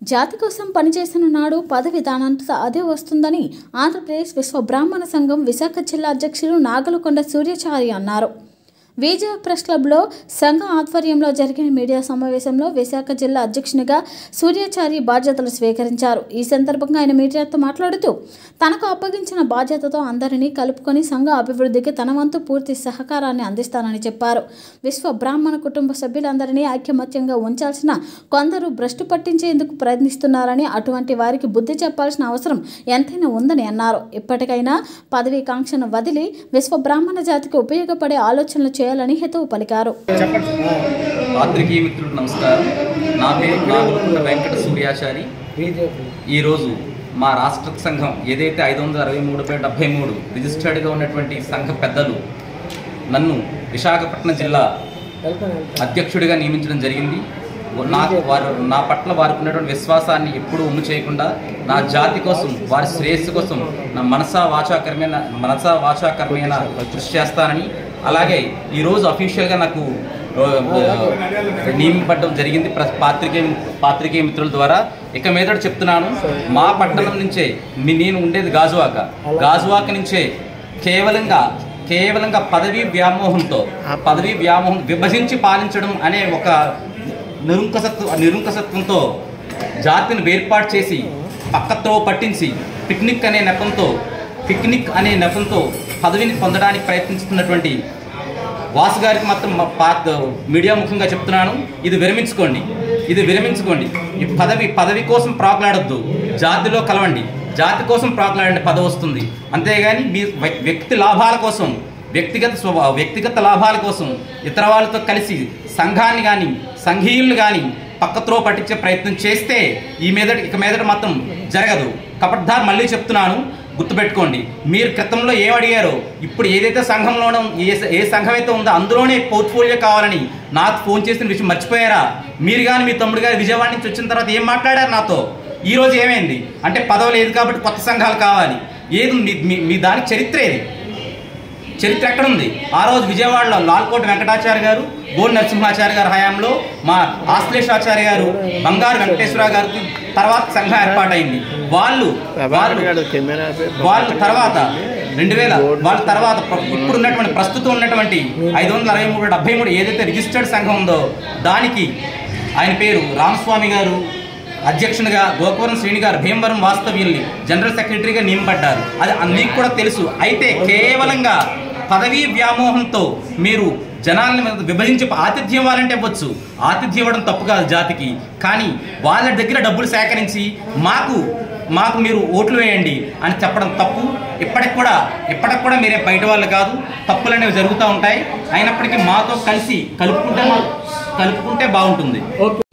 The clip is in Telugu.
జాతి కోసం పనిచేసిన నాడు పదవి దానంతట అదే వస్తుందని ఆంధ్రప్రదేశ్ విశ్వ బ్రాహ్మణ సంఘం విశాఖ జిల్లా అధ్యక్షులు నాగలకొండ సూర్యచారి అన్నారు విజయ ప్రెస్ క్లబ్లో సంఘం ఆధ్వర్యంలో జరిగిన మీడియా సమావేశంలో విశాఖ జిల్లా అధ్యక్షునిగా సూర్యాచారి బాధ్యతలు స్వీకరించారు ఈ సందర్భంగా ఆయన మీడియాతో మాట్లాడుతూ తనకు అప్పగించిన బాధ్యతతో అందరినీ కలుపుకొని సంఘ అభివృద్ధికి తన వంతు పూర్తి సహకారాన్ని అందిస్తానని చెప్పారు విశ్వ బ్రాహ్మణ కుటుంబ సభ్యులందరినీ ఐక్యమత్యంగా ఉంచాల్సిన కొందరు భ్రష్టు పట్టించేందుకు ప్రయత్నిస్తున్నారని అటువంటి వారికి బుద్ధి చెప్పాల్సిన అవసరం ఎంతైనా ఉందని అన్నారు ఇప్పటికైనా పదవీ కాంక్షను వదిలి విశ్వ బ్రాహ్మణ జాతికి ఉపయోగపడే ఆలోచనలు చేయాలని హితవు పలికారు పాత్రికేయ మిత్రులకు నమస్కారం నా పేరు నాగులకొండ వెంకట సూర్యాచారి ఈరోజు మా రాష్ట్ర సంఘం ఏదైతే ఐదు వందల అరవై మూడు బై డెబ్బై మూడు రిజిస్టర్డ్గా ఉన్నటువంటి సంఘ పెద్దలు నన్ను విశాఖపట్నం జిల్లా అధ్యక్షుడిగా నియమించడం జరిగింది నాకు వారు నా పట్ల వారికి ఉన్నటువంటి విశ్వాసాన్ని ఎప్పుడూ ఉమ్ము చేయకుండా నా జాతి కోసం వారి శ్రేయస్సు కోసం నా మనసా వాచాకరమైన మనసా వాచాకరమైన కృషి చేస్తానని అలాగే ఈరోజు అఫీషియల్గా నాకు ఆ, నియమింపడం జరిగింది ప్ర- పాత్రికేయ పాత్రికేయ మిత్రుల ద్వారా ఇక మీద చెప్తున్నాను మా పట్టణం నుంచే మీ- నేను ఉండేది గాజువాక గాజువాక నుంచే కేవలంగా కేవలంగా పదవీ వ్యామోహంతో పదవీ వ్యామోహం విభజించి పాలించడం అనే ఒక నిరుంకసత్వ నిరుంకసత్వంతో జాతిని వేర్పాటు చేసి పక్కతో పట్టించి పిక్నిక్ అనే నెపంతో పిక్నిక్ అనే నెపంతో పదవిని పొందడానికి ప్రయత్నిస్తున్నటువంటి వాసు గారికి మాత్రం మా పాత మీడియా ముఖంగా చెప్తున్నాను ఇది విరమించుకోండి ఇది విరమించుకోండి ఈ పదవి పదవి కోసం ప్రాకులాడొద్దు జాతిలో కలవండి జాతి కోసం ప్రాకులాడండి పదవి వస్తుంది అంతేగాని మీ వ్య- వ్యక్తి లాభాల కోసం వ్యక్తిగత స్వభా వ్యక్తిగత లాభాల కోసం ఇతర వాళ్ళతో కలిసి సంఘాన్ని కానీ సంఘీయులను కానీ పక్కత్రో పట్టించే ప్రయత్నం చేస్తే ఈ మీదట ఇక మీదట మాత్రం జరగదు కపట్దార్ మళ్ళీ చెప్తున్నాను గుర్తుపెట్టుకోండి మీరు క్రితంలో ఏం అడిగారో ఇప్పుడు ఏదైతే సంఘంలోనూ ఏ ఏ సంఘం అయితే ఉందో అందులోనే పోర్ట్ఫోలియో కావాలని నాకు ఫోన్ చేసిన విషయం మర్చిపోయారా మీరు కానీ మీ తమ్ముడు గారు విజయవాడ నుంచి వచ్చిన తర్వాత ఏం మాట్లాడారు నాతో ఈ రోజు ఏమైంది అంటే పదవి లేదు కాబట్టి కొత్త సంఘాలు కావాలి ఏది మీ- మీ మీ దానికి చరిత్ర ఏది చరిత్ర ఎక్కడ ఉంది ఆ రోజు విజయవాడలో లాల్కోట వెంకటాచార్య గారు గోల్ నరసింహాచార్య గారి హయాంలో మా ఆశ్లేషాచార్య గారు బంగారు వెంకటేశ్వర గారికి తర్వాత సంఘం ఏర్పాటైంది వాళ్ళు వాళ్ళు వాళ్ళ తర్వాత రెండు వేల వాళ్ళ తర్వాత ప్ర- ఇప్పుడు ఉన్నటువంటి ప్రస్తుతం ఉన్నటువంటి ఐదు వందల అరవై మూడు డెబ్బై మూడు ఏదైతే రిజిస్టర్డ్ సంఘం ఉందో దానికి ఆయన పేరు రామస్వామి గారు అధ్యక్షునిగా గోకవరం శ్రేణి గారు భీమవరం వాస్తవ్యుల్ని జనరల్ సెక్రటరీగా నియమపడ్డారు అది మీకు కూడా తెలుసు అయితే కేవలంగా పదవీ వ్యామోహంతో మీరు జనాలను మీద విభజించి ఆతిథ్యం ఇవ్వాలంటే ఇవ్వచ్చు ఆతిథ్యం ఇవ్వడం తప్పు కాదు జాతికి కానీ వాళ్ళ దగ్గర డబ్బులు సేకరించి మాకు మాకు మీరు ఓట్లు వేయండి అని చెప్పడం తప్పు ఇప్పటికి కూడా ఇప్పటికి కూడా మీరే బయట వాళ్ళు కాదు తప్పులు అనేవి జరుగుతూ ఉంటాయి అయినప్పటికీ మాతో కలిసి కలుపుకుంటే మా- కలుపుకుంటే బాగుంటుంది